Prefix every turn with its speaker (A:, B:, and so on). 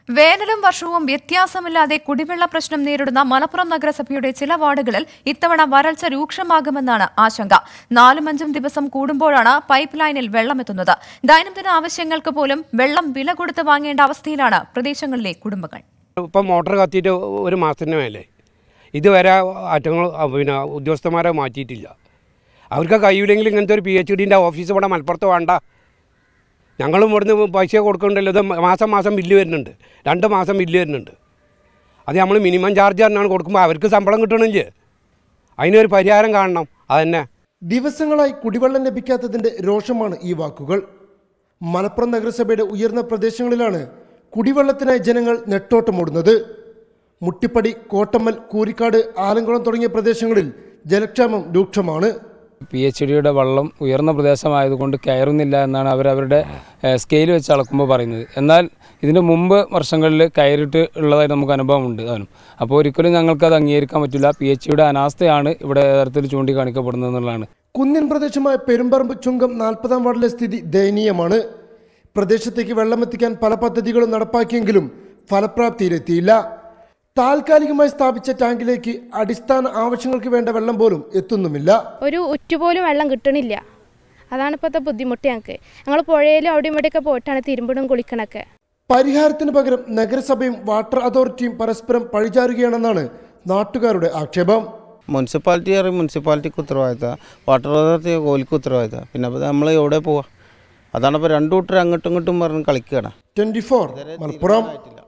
A: വേനലും വർഷവും വ്യത്യാസമില്ലാതെ കുടിവെള്ള പ്രശ്നം നേരിടുന്ന മലപ്പുറം നഗരസഭയുടെ ചില വാർഡുകളിൽ ഇത്തവണ വരൾച്ച രൂക്ഷമാകുമെന്നാണ് ആശങ്ക നാലും അഞ്ചും ദിവസം കൂടുമ്പോഴാണ് പൈപ്പ് ലൈനിൽ വെള്ളമെത്തുന്നത് ദൈനംദിന ആവശ്യങ്ങൾക്ക് പോലും വെള്ളം വില കൊടുത്ത് വാങ്ങേണ്ട അവസ്ഥയിലാണ് പ്രദേശങ്ങളിലെ കുടുംബങ്ങൾ
B: ഇപ്പം മോട്ടർ കത്തിയിട്ട് ഒരു മാസത്തിന് മേലെ ഇതുവരെ അറ്റങ്ങൾ പിന്നെ ഉദ്യോഗസ്ഥന്മാരെ മാറ്റിയിട്ടില്ല അവർക്ക് കഴിയില്ലെങ്കിൽ ഇങ്ങനത്തെ ഒരു പി എച്ച് ഡിൻ്റെ ഓഫീസ് ഇവിടെ മലപ്പുറത്ത് വേണ്ട ഞങ്ങളും ഇവിടുന്ന് പൈസ കൊടുക്കണ്ടല്ലോ ഇത് മാസം മാസം ബില്ല് വരുന്നുണ്ട് രണ്ട് മാസം ബില്ല് വരുന്നുണ്ട് അത് നമ്മൾ മിനിമം ചാർജ് തന്നെയാണ് കൊടുക്കുമ്പോൾ അവർക്ക് ശമ്പളം കിട്ടണില്ലേ അതിനൊരു പരിഹാരം കാണണം അതന്നെ
C: ദിവസങ്ങളായി കുടിവെള്ളം ലഭിക്കാത്തതിന്റെ രോഷമാണ് ഈ വാക്കുകൾ മലപ്പുറം നഗരസഭയുടെ ഉയർന്ന പ്രദേശങ്ങളിലാണ് കുടിവെള്ളത്തിനായി ജനങ്ങൾ നെട്ടോട്ടമോടുന്നത് മുട്ടിപ്പടി കോട്ടമ്മൽ കൂരിക്കാട് ആലങ്കുളം തുടങ്ങിയ പ്രദേശങ്ങളിൽ ജലക്ഷാമം രൂക്ഷമാണ്
D: പി എച്ച് ഡിയുടെ വെള്ളം ഉയർന്ന പ്രദേശമായതുകൊണ്ട് കയറുന്നില്ല എന്നാണ് അവർ അവരുടെ സ്കെയിൽ വെച്ച് അളക്കുമ്പോൾ പറയുന്നത് എന്നാൽ ഇതിന് മുമ്പ് വർഷങ്ങളിൽ കയറിയിട്ട് ഉള്ളതായി നമുക്ക് അനുഭവമുണ്ട് അവനും അപ്പോൾ ഒരിക്കലും ഞങ്ങൾക്ക് അത് അംഗീകരിക്കാൻ പറ്റില്ല പി എച്ച് ഡിയുടെ അനാസ്ഥയാണ് ഇവിടെ യഥാർത്ഥത്തിൽ ചൂണ്ടിക്കാണിക്കപ്പെടുന്നത് എന്നുള്ളതാണ്
C: കുന്നിൻ പ്രദേശമായ പെരുമ്പറമ്പ് ചുങ്കം നാൽപ്പതാം വാർഡിലെ സ്ഥിതി ദയനീയമാണ് പ്രദേശത്തേക്ക് വെള്ളമെത്തിക്കാൻ പല പദ്ധതികളും നടപ്പാക്കിയെങ്കിലും ഫലപ്രാപ്തിയിലെത്തിയില്ല താൽക്കാലികമായി സ്ഥാപിച്ച ടാങ്കിലേക്ക് അടിസ്ഥാന ആവശ്യങ്ങൾക്ക് വേണ്ട വെള്ളം പോലും എത്തുന്നുമില്ല
E: ഒരു ഉറ്റുപോലും വെള്ളം കിട്ടണില്ല അതാണ് ഇപ്പോഴത്തെ ബുദ്ധിമുട്ട് ഞങ്ങൾക്ക് ഞങ്ങൾ പുഴയിലും അവിടെയും ഇവിടെയൊക്കെ പോയിട്ടാണ് തിരുമ്പടും കുളിക്കണൊക്കെ
C: പരിഹാരത്തിന് പകരം നഗരസഭയും വാട്ടർ അതോറിറ്റിയും പരസ്പരം പഴിചാരുകയാണെന്നാണ് നാട്ടുകാരുടെ ആക്ഷേപം
F: മുനിസിപ്പാലിറ്റി അറിയും മുനിസിപ്പാലിറ്റിക്ക് ഉത്തരവാദിത്തം വാട്ടർ അതോറിറ്റി ഓലിക്ക് ഉത്തരവാദിത്തം പിന്നെ അപ്പോൾ നമ്മൾ എവിടെ പോവാ അതാണ് ഇപ്പോൾ രണ്ടു കൂട്ടർ അങ്ങോട്ടും ഇങ്ങോട്ടും പറഞ്ഞ് കളിക്കുകയാണ്
C: ട്വന്റി ഫോർ മലപ്പുറം